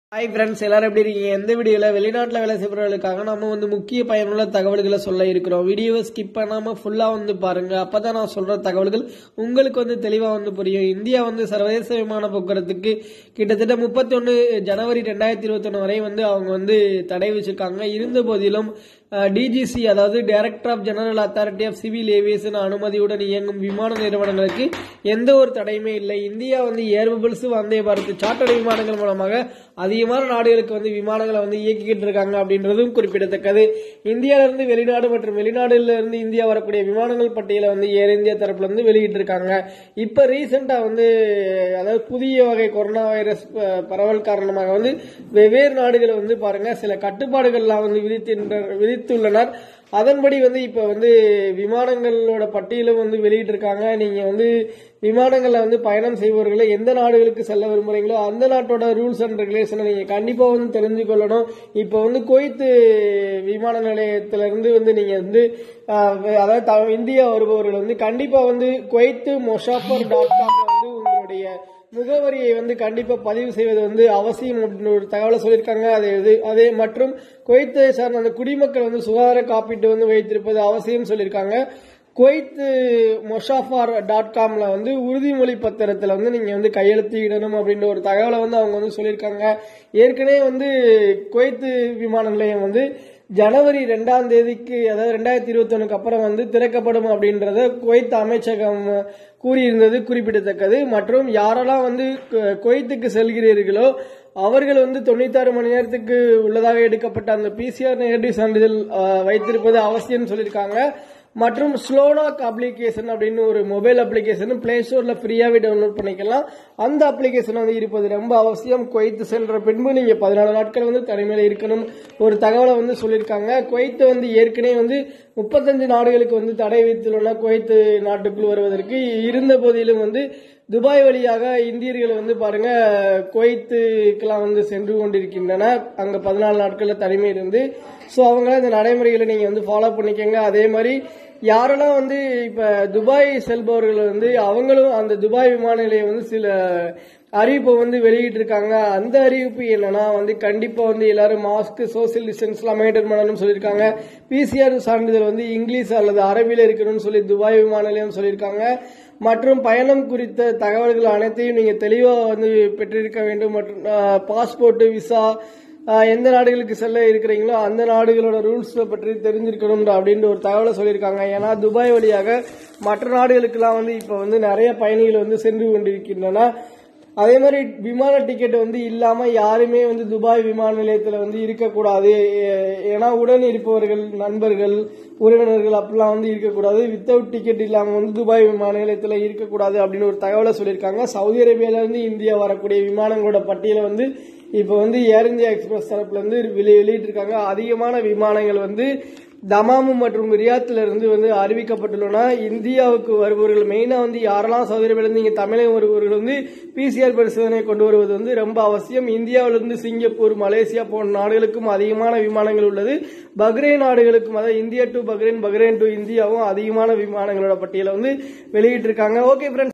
hi friends எல்லாரும் எப்படி இருக்கீங்க எந்த வீடியோவில் வெளிநாட்டில் வேலை செய்பவர்களுக்காக நம்ம வந்து முக்கிய பயனுள்ள தகவல்களை சொல்ல இருக்கிறோம் வீடியோவை ஸ்கிப் பண்ணாமல் ஃபுல்லாக வந்து பாருங்க அப்போ தான் நான் சொல்கிற தகவல்கள் உங்களுக்கு வந்து தெளிவாக வந்து புரியும் இந்தியா வந்து சர்வதேச விமான போக்குவரத்துக்கு கிட்டத்தட்ட முப்பத்தொன்று ஜனவரி ரெண்டாயிரத்தி இருபத்தொன்று வரை வந்து அவங்க வந்து தடை வச்சிருக்காங்க இருந்த போதிலும் டிஜிசி அதாவது director of general authority of civil aviation அனுமதியுடன் இயங்கும் விமான நிறுவனங்களுக்கு எந்த ஒரு தடையுமே இல்லை இந்தியா வந்து air bubbles Vande Bharat charter விமானங்கள் மூலமாக அதிகமான நாடுகளுக்கு வந்து விமானங்களை வந்து இயக்கிக்கிட்டு இருக்காங்க அப்படின்றதும் குறிப்பிடத்தக்கது இந்தியாவிலிருந்து வெளிநாடு மற்றும் வெளிநாடுல இருந்து இந்தியா வரக்கூடிய விமானங்கள் பட்டியலை வந்து ஏர் இந்தியா தரப்புல இருந்து வெளியிட்டு இருக்காங்க இப்ப ரீசெண்டா வந்து அதாவது புதிய வகை கொரோனா வைரஸ் ப- பரவல் காரணமாக வந்து வெவ்வேறு நாடுகள் வந்து பாருங்க சில கட்டுப்பாடுகள்லாம் வந்து விதித்தின்ற விதித்துள்ளனர் அதன்படி வந்து இப்ப வந்து விமானங்களோட பட்டியலும் வந்து வெளியிட்டிருக்காங்க நீங்க வந்து விமானங்கள்ல வந்து பயணம் செய்பவர்களை எந்த நாடுகளுக்கு செல்ல விரும்புறீங்களோ அந்த நாட்டோட ரூல்ஸ் அண்ட் ரெகுலேஷனை நீங்க கண்டிப்பா வந்து தெரிஞ்சு கொள்ளணும் இப்ப வந்து குவைத்து விமான நிலையத்தில இருந்து வந்து நீங்க வந்து ஆஹ், அதாவது த- இந்தியா வருபவர்கள் வந்து கண்டிப்பா வந்து குவைத்து மொஷாஃபர் டாட் காம்ல வந்து உங்களுடைய முகவரியை வந்து கண்டிப்பா பதிவு செய்வது வந்து அவசியம் அப்படின்னு ஒரு தகவலை சொல்லியிருக்காங்க அதே இது அதே மற்றும் குவைத்தை சார்ந்த அந்த குடிமக்கள் வந்து சுகாதார காப்பீட்டு வந்து வைத்திருப்பது அவசியம் சொல்லியிருக்காங்க குவைத் மொஷாஃபார் டாட் காம்ல வந்து உறுதிமொழி பத்திரத்தில் வந்து நீங்க வந்து கையெழுத்திடணும் அப்படின்ற ஒரு தகவலை வந்து அவங்க வந்து சொல்லியிருக்காங்க ஏற்கனவே வந்து குவைத்து விமான நிலையம் வந்து ஜனவரி ரெண்டாம் தேதிக்கு அதாவது ரெண்டாயிரத்தி இருபத்தொன்னுக்கு அப்புறம் வந்து திறக்கப்படும் அப்படின்றத குவைத் அமைச்சகம் கூறியிருந்தது குறிப்பிடத்தக்கது மற்றும் யாரெல்லாம் வந்து கு- குவைத்துக்கு செல்கிறீர்களோ அவர்கள் வந்து தொண்ணூத்தாறு மணி நேரத்துக்கு உள்ளதாக எடுக்கப்பட்ட அந்த பிசிஆர் நெகட்டிவ் சான்றிதழ் அஹ், வைத்திருப்பது அவசியம் சொல்லியிருக்காங்க மற்றும் ஸ்லோனாக் அப்ளிகேஷன் அப்படின்னு ஒரு மொபைல் அப்ளிகேஷன் பிளே ஸ்டோர்ல ஃப்ரீயாவே டவுன்லோட் பண்ணிக்கலாம் அந்த அப்ளிகேஷன் வந்து இருப்பது ரொம்ப அவசியம் குவைத்து சென்ற பின்பு நீங்க பதினாலு நாட்கள் வந்து தனிமையில இருக்கணும் ஒரு தகவலை வந்து சொல்லியிருக்காங்க குவைத்து வந்து ஏற்கனவே வந்து முப்பத்தஞ்சு நாடுகளுக்கு வந்து தடை விதித்துள்ளன குவைத்து நாட்டுக்குள் வருவதற்கு இருந்த போதிலும் வந்து துபாய் வழியாக இந்தியர்கள் வந்து பாருங்க குவைத்துக்கெல்லாம் வந்து சென்று கொண்டிருக்கின்றன அங்க பதினாலு நாட்கள்ல தனிமை இருந்து ஸோ அவங்க இந்த நடைமுறைகளை நீங்க வந்து ஃபாலோ பண்ணிக்கோங்க அதே மாதிரி யாரெல்லாம் வந்து இப்ப துபாய் செல்பவர்கள் வந்து அவங்களும் அந்த துபாய் விமான நிலையம் வந்து சில அறிவிப்பை வந்து வெளியிட்டிருக்காங்க அந்த அறிவிப்பு என்னன்னா வந்து கண்டிப்பா வந்து எல்லாரும் மாஸ்க் சோசியல் டிஸ்டன்ஸ் எல்லாம் மெயின்டைன் பண்ணணும்னு சொல்லியிருக்காங்க பிசிஆர் சான்றிதழ் வந்து இங்கிலீஷ் அல்லது அரபில இருக்கணும்னு சொல்லி துபாய் விமான நிலையம் சொல்லியிருக்காங்க மற்றும் பயணம் குறித்த தகவல்கள் அனைத்தையும் நீங்க தெளிவா வந்து பெற்றிருக்க வேண்டும் மற்றும் பாஸ்போர்ட் விசா ஆஹ் எந்த நாடுகளுக்கு செல்ல இருக்கிறீங்களோ அந்த நாடுகளோட ரூல்ஸ் பற்றி தெரிஞ்சிருக்கணும் அப்படின்ற ஒரு தகவலை சொல்லியிருக்காங்க ஏன்னா துபாய் வழியாக மற்ற நாடுகளுக்கெல்லாம் வந்து இப்ப வந்து நிறைய பயணிகள் வந்து சென்று கொண்டிருக்கின்றன அதே மாதிரி விமான டிக்கெட் வந்து இல்லாம யாருமே வந்து துபாய் விமான நிலையத்துல வந்து இருக்கக்கூடாது ஏ- ஏன்னா உடன் இருப்பவர்கள் நண்பர்கள் உறவினர்கள் அப்படிலாம் வந்து இருக்கக்கூடாது வித்தவுட் டிக்கெட் இல்லாம வந்து துபாய் விமான நிலையத்துல இருக்கக்கூடாது அப்படின்னு ஒரு தகவலை சொல்லியிருக்காங்க சவுதி அரேபியால இருந்து இந்தியா வரக்கூடிய விமானங்களோட பட்டியலை வந்து இப்போ வந்து ஏர் இந்தியா எக்ஸ்பிரஸ் தரப்புல இருந்து வெளி வெளியிட்டிருக்காங்க அதிகமான விமானங்கள் வந்து தமாமு மற்றும் ரியாத்துல இருந்து வந்து அறிவிக்கப்பட்டுள்ளன இந்தியாவுக்கு வருபவர்கள் மெயினா வந்து யாரெல்லாம் சவுதி அரேபியிலிருந்து இங்க தமிழகம் வருபவர்கள் வந்து பிசிஆர் பரிசோதனை கொண்டு வருவது வந்து ரொம்ப அவசியம் இந்தியாவிலிருந்து சிங்கப்பூர் மலேசியா போன்ற நாடுகளுக்கும் அதிகமான விமானங்கள் உள்ளது பஹ்ரைன் நாடுகளுக்கும் அதாவது இந்தியா டு பஹ்ரைன் பஹ்ரைன் டு இந்தியாவும் அதிகமான விமானங்களோட பட்டியலை வந்து வெளியிட்டிருக்காங்க ஓகே ஃப்ரெண்ட்ஸ்